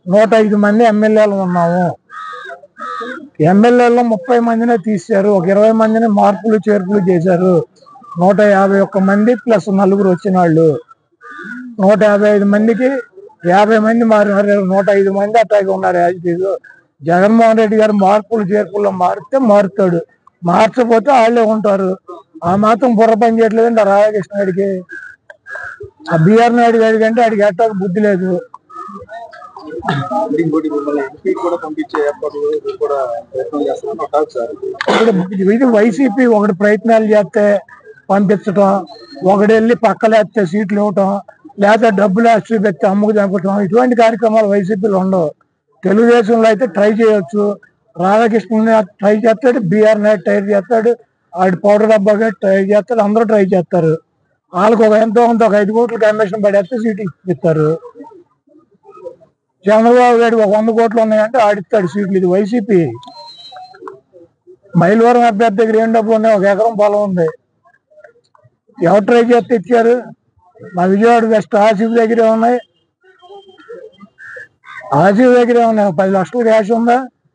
నూట ఐదు మంది ఎమ్మెల్యేలు ఉన్నాము ఎమ్మెల్యేలో ముప్పై మందినే తీశారు ఒక ఇరవై మందిని మార్పులు చేర్పులు చేశారు నూట యాభై ఒక్క మంది ప్లస్ నలుగురు వచ్చిన వాళ్ళు నూట యాభై ఐదు మందికి యాభై మంది మారినారు నూట ఐదు మంది అట్లాగే ఉన్నారు as it is. Jaganmohan Reddy గారు మార్పులు చేర్పుల్లో మారితే మారుతాడు మార్చకపోతే వాళ్ళే ఉంటారు ఆ మాత్రం బుర్ర పని చేయట్లేదండి ఆ రాధాకృష్ణ గారికి ఆ బిఆర్ నాయుడు గారి కంటే ఆడికి ఎట్టాక బుద్ధి లేదు ఇంకోటి మిమ్మల్ని ఎంపీ కూడా పంపించే ఏర్పాట్లు మీరు కూడా ప్రయత్నం చేస్తున్నాను టాక్ సార్ ఇప్పుడు ఇది వైసీపీ ఒకటి ప్రయత్నాలు చేస్తే పంపించటం ఒకటి వెళ్ళి పక్కలేస్తే సీట్లు ఇవ్వటం లేదా డబ్బులు ఆస్తి పెట్టి అమ్ముకు చంపటం ఇటువంటి కార్యక్రమాలు వైసీపీలో ఉండవు తెలుగుదేశంలో అయితే ట్రై చేయొచ్చు రాధాకృష్ణ ట్రై చేస్తాడు బీఆర్ నాయుడు ట్రై చేస్తాడు ఆడి పౌడర్ డబ్బాగా ట్రై చేస్తాడు అందరూ ట్రై చేస్తారు వాళ్ళకి ఒక ఎంతో కొంత ఒక ఐదు కోట్ల కమిషన్ పడేస్తే సీట్ ఇస్తారు చంద్రబాబు గారు ఒక వంద కోట్లు ఉన్నాయంటే ఆడిస్తాడు సీట్లు ఇది వైసీపీ మైలవరం అభ్యర్థి దగ్గర ఏం డబ్బులు ఉన్నాయి ఒక ఎకరం పొలం ఉంది ఎవరు ట్రై చేస్తే ఇచ్చారు మా విజయవాడ వెస్ట్ ఆసిఫ్ దగ్గరే ఉన్నాయి ఆసిఫ్ దగ్గరే ఉన్నాయి ఒక పది లక్షల క్యాష్ ఉందా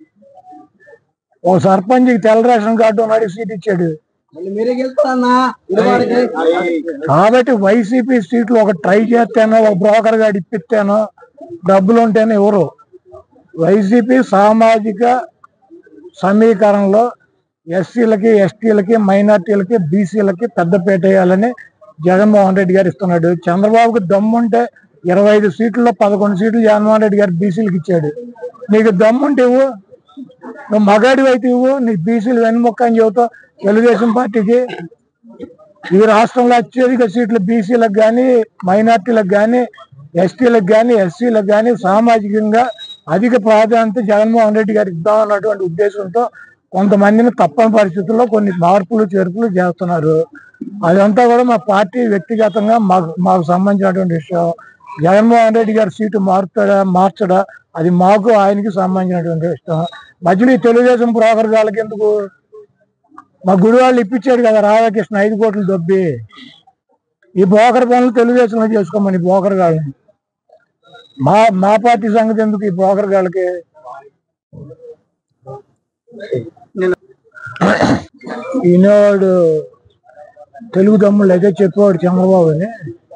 ఓ సర్పంచ్కి తెల్ల రేషన్ కార్డు ఉన్నాడు సీట్ ఇచ్చాడు మళ్ళీ మీరే గెలుస్తారన్నా ఇరువాడికి కాబట్టి వైసీపీ సీట్లు ఒక ట్రై చేస్తానో ఒక బ్రోకర్ గారు ఇప్పిస్తానో డబ్బులు ఉంటేనే ఎవరు వైసీపీ సామాజిక సమీకరణలో ఎస్సీలకి ఎస్టీలకి మైనార్టీలకి బీసీలకి పెద్దపీట వేయాలని జగన్మోహన్ రెడ్డి గారు ఇస్తున్నాడు చంద్రబాబుకి దమ్ముంటే ఇరవై ఐదు సీట్లలో పదకొండు సీట్లు జగన్మోహన్ రెడ్డి గారు బీసీలకు ఇచ్చాడు నీకు దమ్ముంటే ఇవ్వు నువ్వు మగాడివి అయితే ఇవ్వు నీకు బీసీలు వెన్నుముక్క అని చెబుతావు తెలుగుదేశం పార్టీకి ఈ రాష్ట్రంలో అత్యధిక సీట్లు బీసీలకు కానీ మైనార్టీలకు కానీ ఎస్టీలకు కానీ ఎస్సీలకు కానీ సామాజికంగా అధిక ప్రాధాన్యత జగన్మోహన్ రెడ్డి గారికి ఇద్దామన్నటువంటి ఉద్దేశంతో కొంతమందిని తప్పని పరిస్థితుల్లో కొన్ని మార్పులు చేర్పులు చేస్తున్నారు అదంతా కూడా మా పార్టీ వ్యక్తిగతంగా మాకు మాకు సంబంధించినటువంటి విషయం జగన్మోహన్ రెడ్డి గారి సీటు మారుతాడా మార్చడా అది మాకు ఆయనకి సంబంధించినటువంటి విషయం మధ్యలో ఈ తెలుగుదేశం బ్రోకర్ గాళ్ళకి ఎందుకు మా గుడి వాళ్ళు ఇప్పించాడు కదా రాధాకృష్ణ ఐదు కోట్లు దొబ్బి ఈ బోకర్ పనులు తెలుగుదేశంలో చేసుకోమని ఈ బోకర్ గాళ్ళని మా మా పార్టీ సంగతి ఎందుకు ఈ బోకర్ గాళ్ళకి ఈనాడు తెలుగు తమ్ముళ్ళు అయితే చెప్పేవాడు చంద్రబాబు అని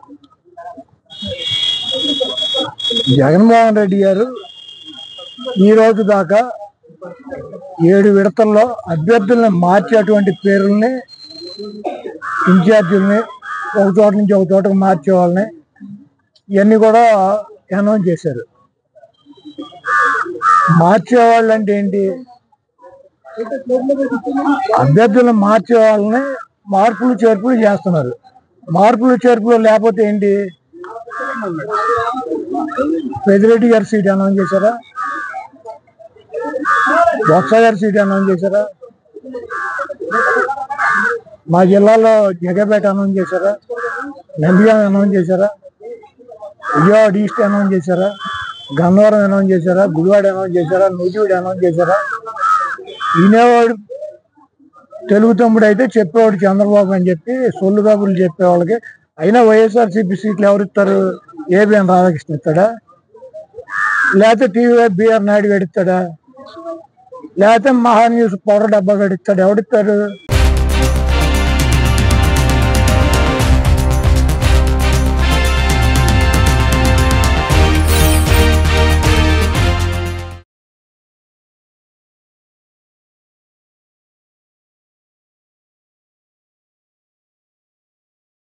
జగన్మోహన్ రెడ్డి గారు ఈ రోజు దాకా ఏడు విడతల్లో అభ్యర్థుల్ని మార్చేటువంటి పేర్లని ఇన్ఛార్జీలని ఒక చోట నుంచి ఒక చోటకు మార్చే వాళ్ళని ఇవన్నీ కూడా అనౌన్స్ చేశారు మార్చేవాళ్ళు అంటే ఏంటి అభ్యర్థులను మార్చే వాళ్ళని మార్పులు చేర్పులు చేస్తున్నారు మార్పులు చేర్పులు లేకపోతే ఏంటి పెదిరెడ్డి గారి సీట్ అనౌన్స్ చేశారా బొత్స గారి సీట్ అనౌన్స్ చేశారా మా జిల్లాలో జగపేట అనౌన్స్ చేశారా నంద్యాల అనౌన్స్ చేశారా విజయవాడ ఈస్ట్ అనౌన్స్ చేశారా గన్నవరం అనౌన్స్ చేశారా గుడివాడ అనౌన్స్ చేశారా నూజివీడు అనౌన్స్ చేశారా వినేవాడు తెలుగు తమ్ముడు అయితే చెప్పేవాడు చంద్రబాబు అని చెప్పి సొల్లు కబుర్లు చెప్పేవాళ్ళకి అయినా వైఎస్ఆర్సీపీ సీట్లు ఎవరు ఇస్తారు ఏబిఎన్ రాధాకృష్ణ ఇస్తాడా లేకపోతే టీవీ బిఆర్ నాయుడు గడిస్తాడా లేకపోతే మహా న్యూస్ పౌడర్ డబ్బా గడిస్తాడు ఎవడిస్తాడు